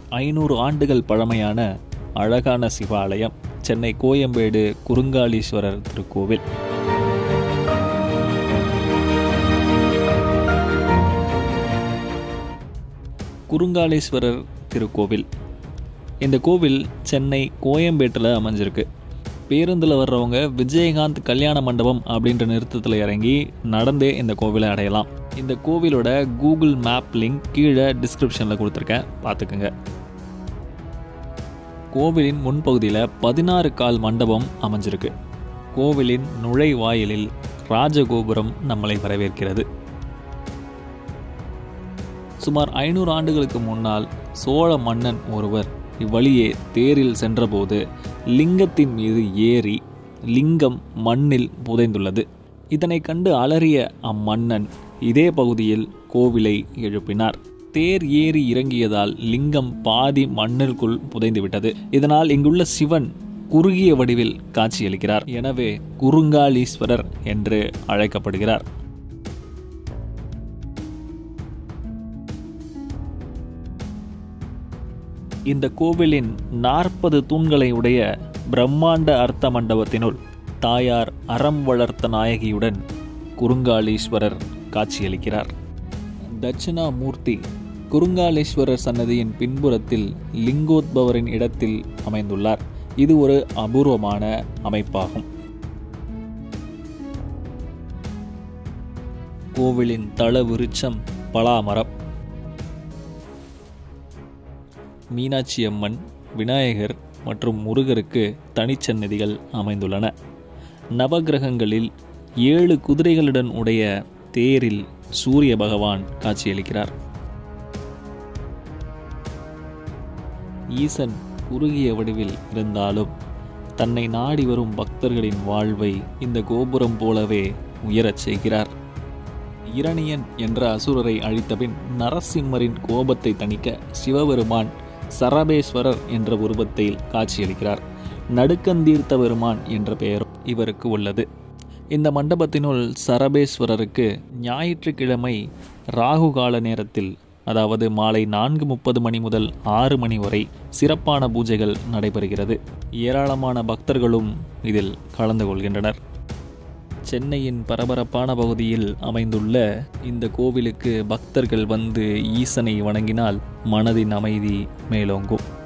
ஐநூறு ஆண்டுகள் பழமையான அழகான சிவாலயம் சென்னை கோயம்பேடு குறுங்காலீஸ்வரர் திருக்கோவில் குறுங்காலீஸ்வரர் திருக்கோவில் இந்த கோவில் சென்னை கோயம்பேட்டில் அமைஞ்சிருக்கு பேருந்தில் வர்றவங்க விஜயகாந்த் கல்யாண மண்டபம் அப்படின்ற நிறுத்தத்தில் இறங்கி நடந்தே இந்த கோவிலை அடையலாம் இந்த கோவிலோட கூகுள் மேப் லிங்க் கீழே டிஸ்கிரிப்ஷனில் கொடுத்துருக்கேன் பார்த்துக்குங்க கோவிலின் முன்பகுதியில் பதினாறு கால் மண்டபம் அமைஞ்சிருக்கு கோவிலின் நுழைவாயிலில் ராஜகோபுரம் நம்மளை வரவேற்கிறது சுமார் ஐநூறு ஆண்டுகளுக்கு முன்னால் சோழ மன்னன் ஒருவர் இவ்வழியே தேரில் சென்றபோது லிங்கத்தின் மீது ஏறி லிங்கம் மண்ணில் புதைந்துள்ளது இதனை கண்டு அலறிய அம்மன்னன் இதே பகுதியில் கோவிலை எழுப்பினார் தேர் ஏறி இறங்கியதால் லிங்கம் பாதி மண்ணிற்குள் புதைந்துவிட்டது இதனால் இங்குள்ள சிவன் குறுகிய வடிவில் காட்சியளிக்கிறார் எனவே குறுங்காலீஸ்வரர் என்று அழைக்கப்படுகிறார் இந்த கோவிலின் நாற்பது தூண்களை உடைய பிரம்மாண்ட அர்த்த மண்டபத்தினுள் தாயார் அறம் வளர்த்த நாயகியுடன் குறுங்காலீஸ்வரர் காட்சியளிக்கிறார் தட்சிணாமூர்த்தி குறுங்காலீஸ்வரர் சன்னதியின் பின்புறத்தில் லிங்கோத்பவரின் இடத்தில் அமைந்துள்ளார் இது ஒரு அபூர்வமான அமைப்பாகும் கோவிலின் தள விருட்சம் பலாமரம் மீனாட்சி அம்மன் விநாயகர் மற்றும் முருகருக்கு தனிச்சன்னதிகள் அமைந்துள்ளன நவகிரகங்களில் ஏழு குதிரைகளுடன் உடைய தேரில் சூரிய பகவான் காட்சியளிக்கிறார் ஈசன் குறுகிய வடிவில் இருந்தாலும் தன்னை நாடி வரும் பக்தர்களின் வாழ்வை இந்த கோபுரம் போலவே உயரச் செய்கிறார் இரணியன் என்ற அசுரரை அழித்தபின் நரசிம்மரின் கோபத்தை தணிக்க சிவபெருமான் சரபேஸ்வரர் என்ற உருவத்தில் காட்சியளிக்கிறார் நடுக்கந்தீர்த்த பெருமான் என்ற பெயரும் இவருக்கு உள்ளது இந்த மண்டபத்தினுள் சரபேஸ்வரருக்கு ஞாயிற்றுக்கிழமை ராகு கால நேரத்தில் அதாவது மாலை நான்கு முப்பது மணி முதல் ஆறு மணி வரை சிறப்பான பூஜைகள் நடைபெறுகிறது ஏராளமான பக்தர்களும் இதில் கலந்து கொள்கின்றனர் சென்னையின் பரபரப்பான பகுதியில் அமைந்துள்ள இந்த கோவிலுக்கு பக்தர்கள் வந்து ஈசனை வணங்கினால் மனதின் அமைதி மேலோங்கும்